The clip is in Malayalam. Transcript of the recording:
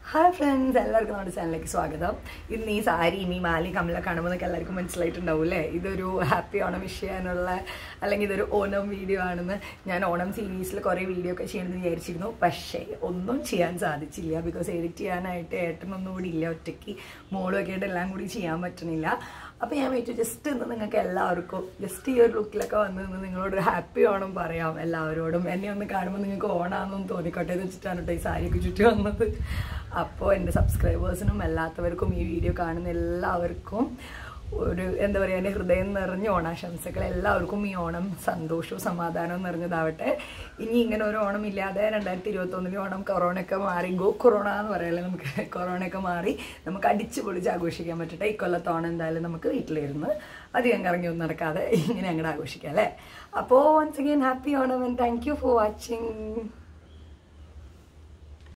ഹായ് ഫ്രണ്ട്സ് എല്ലാവർക്കും നമ്മുടെ ചാനലിലേക്ക് സ്വാഗതം ഇന്ന് ഈ സാരിയും ഈ മാലയും കമ്മലൊക്കെ കാണുമ്പോൾ നിങ്ങൾക്ക് എല്ലാവർക്കും മനസ്സിലായിട്ടുണ്ടാവും അല്ലേ ഇതൊരു ഹാപ്പി ഓണം വിഷ് ചെയ്യാനുള്ള അല്ലെങ്കിൽ ഇതൊരു ഓണം വീഡിയോ ആണെന്ന് ഞാൻ ഓണം സീരീസിൽ കുറേ വീഡിയോ ഒക്കെ ചെയ്യണമെന്ന് വിചാരിച്ചിരുന്നു പക്ഷേ ഒന്നും ചെയ്യാൻ സാധിച്ചില്ല ബിക്കോസ് എഡിറ്റ് ചെയ്യാനായിട്ട് ഏട്ടനൊന്നും കൂടി ഇല്ല ഒറ്റയ്ക്ക് മോളും ഒക്കെ ആയിട്ട് എല്ലാം കൂടി ചെയ്യാൻ പറ്റണില്ല അപ്പോൾ ഞാൻ വെച്ചു ജസ്റ്റ് ഇന്ന് നിങ്ങൾക്ക് എല്ലാവർക്കും ജസ്റ്റ് ഈ ഒരു ലുക്കിലൊക്കെ വന്ന് നിന്ന് നിങ്ങളോട് ഒരു ഹാപ്പി ഓണം പറയാം എല്ലാവരോടും എന്നെ ഒന്ന് കാണുമ്പോൾ നിങ്ങൾക്ക് ഓണാണെന്നൊന്നും തോന്നിക്കോട്ടെ എന്ന് വെച്ചിട്ടാണ് കേട്ടോ ഈ സാരിയൊക്കെ ചുറ്റി വന്നത് അപ്പോൾ എൻ്റെ സബ്സ്ക്രൈബേഴ്സിനും എല്ലാത്തവർക്കും ഈ വീഡിയോ കാണുന്ന എല്ലാവർക്കും ഒരു എന്താ പറയുക എൻ്റെ ഹൃദയം നിറഞ്ഞ ഓണാശംസകൾ എല്ലാവർക്കും ഈ ഓണം സന്തോഷവും സമാധാനവും നിറഞ്ഞതാവട്ടെ ഇനി ഇങ്ങനെ ഒരു ഓണം ഇല്ലാതെ രണ്ടായിരത്തി ഇരുപത്തൊന്നിലെ ഓണം കൊറോണയൊക്കെ മാറി ഗോ കൊറോണ എന്ന് പറയല്ലേ നമുക്ക് കൊറോണയൊക്കെ മാറി നമുക്ക് അടിച്ചു പൊളിച്ച് ആഘോഷിക്കാൻ പറ്റട്ടെ ഇക്കൊല്ലത്തെ ഓണം എന്തായാലും നമുക്ക് വീട്ടിലിരുന്ന് അധികം കറങ്ങിയൊന്നും നടക്കാതെ ഇങ്ങനെ അങ്ങോട്ട് ആഘോഷിക്കാം അല്ലേ അപ്പോൾ once again happy Onam and thank you for watching